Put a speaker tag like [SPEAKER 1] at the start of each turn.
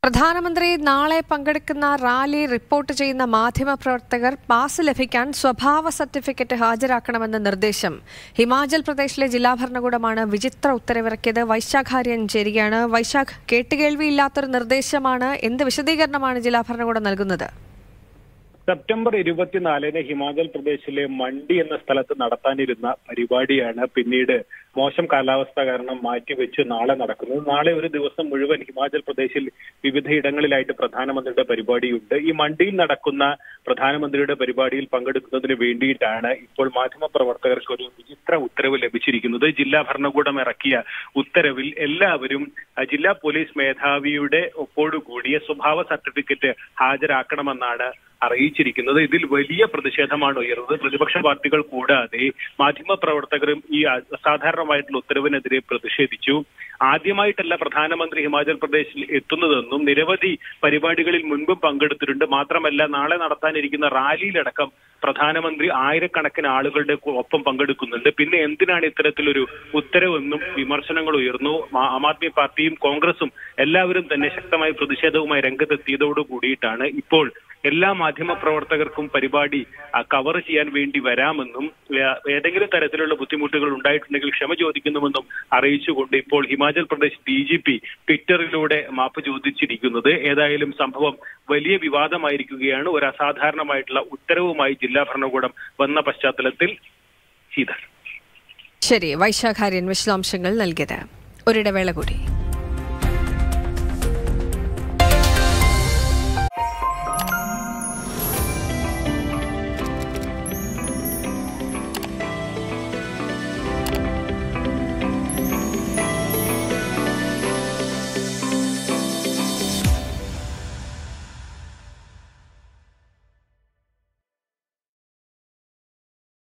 [SPEAKER 1] പ്രധാനമന്ത്രി നാളെ പങ്കെടുക്കുന്ന റാലി റിപ്പോർട്ട് ചെയ്യുന്ന മാധ്യമപ്രവർത്തകർ പാസ് ലഭിക്കാൻ സ്വഭാവ സർട്ടിഫിക്കറ്റ് ഹാജരാക്കണമെന്ന നിർദ്ദേശം ഹിമാചൽ പ്രദേശിലെ ജില്ലാ ഭരണകൂടമാണ് വിചിത്ര ഉത്തരവിറക്കിയത് വൈശാഖാര്യൻ ചേരുകയാണ് വൈശാഖ് കേട്ടുകേൾവിയില്ലാത്തൊരു നിർദ്ദേശമാണ് എന്ത് വിശദീകരണമാണ് ജില്ലാ ഭരണകൂടം നൽകുന്നത്
[SPEAKER 2] സെപ്റ്റംബർ ഇരുപത്തിനാലിന് ഹിമാചൽ പ്രദേശിലെ മണ്ഡി എന്ന സ്ഥലത്ത് നടത്താനിരുന്ന പരിപാടിയാണ് പിന്നീട് മോശം കാലാവസ്ഥ കാരണം മാറ്റിവെച്ച് നാളെ നടക്കുന്നത് നാളെ ഒരു ദിവസം മുഴുവൻ ഹിമാചൽ പ്രദേശിൽ വിവിധ ഇടങ്ങളിലായിട്ട് പ്രധാനമന്ത്രിയുടെ പരിപാടിയുണ്ട് ഈ മണ്ഡിയിൽ നടക്കുന്ന പ്രധാനമന്ത്രിയുടെ പരിപാടിയിൽ പങ്കെടുക്കുന്നതിന് വേണ്ടിയിട്ടാണ് ഇപ്പോൾ മാധ്യമപ്രവർത്തകർക്ക് ഒരു വിചിത്ര ഉത്തരവ് ലഭിച്ചിരിക്കുന്നത് ജില്ലാ ഭരണകൂടം ഇറക്കിയ ഉത്തരവിൽ എല്ലാവരും ആ, ജില്ലാ പോലീസ് മേധാവിയുടെ ഒപ്പോടുകൂടിയ സ്വഭാവ സർട്ടിഫിക്കറ്റ് ഹാജരാക്കണമെന്നാണ് അറിയിച്ചിരിക്കുന്നത് ഇതിൽ വലിയ പ്രതിഷേധമാണ് ഉയർന്നത് പ്രതിപക്ഷ പാർട്ടികൾ കൂടാതെ മാധ്യമപ്രവർത്തകരും ഈ അസാധാരണമായിട്ടുള്ള ഉത്തരവിനെതിരെ പ്രതിഷേധിച്ചു ആദ്യമായിട്ടല്ല പ്രധാനമന്ത്രി ഹിമാചൽ പ്രദേശിൽ എത്തുന്നതെന്നും നിരവധി പരിപാടികളിൽ മുൻപും പങ്കെടുത്തിട്ടുണ്ട് മാത്രമല്ല നാളെ നടത്താനിരിക്കുന്ന റാലിയിലടക്കം പ്രധാനമന്ത്രി ആയിരക്കണക്കിന് ആളുകളുടെ ഒപ്പം പങ്കെടുക്കുന്നുണ്ട് പിന്നെ എന്തിനാണ് ഇത്തരത്തിലൊരു ഉത്തരവെന്നും വിമർശനങ്ങൾ ഉയർന്നു ആ- ആം ആദ്മി പാർട്ടിയും കോൺഗ്രസും എല്ലാവരും തന്നെ ശക്തമായ പ്രതിഷേധവുമായി രംഗത്തെത്തിയതോടു കൂടിയിട്ടാണ് ഇപ്പോൾ എല്ലാ മാധ്യമ പ്രവർത്തകർക്കും പരിപാടി ആ, കവർ ചെയ്യാൻ വേണ്ടി വരാമെന്നും ഏ- ഏതെങ്കിലും തരത്തിലുള്ള ബുദ്ധിമുട്ടുകൾ ഉണ്ടായിട്ടുണ്ടെങ്കിൽ ക്ഷമ ചോദിക്കുന്നുവെന്നും അറിയിച്ചുകൊണ്ട് ഇപ്പോൾ Himachal Pradesh D G P ട്വിറ്ററിലൂടെ മാപ്പ് ചോദിച്ചിരിക്കുന്നത് ഏതായാലും സംഭവം വലിയ വിവാദമായിരിക്കുകയാണ് ഒരു അസാധാരണമായിട്ടുള്ള ഉത്തരവുമായി ജില്ലാ ഭരണകൂടം വന്ന പശ്ചാത്തലത്തിൽ ശീതൾ
[SPEAKER 1] ശരി വൈശാഖാര്യൻ വിശദാംശങ്ങൾ നൽകിയത് ഒരിടവേള കൂടി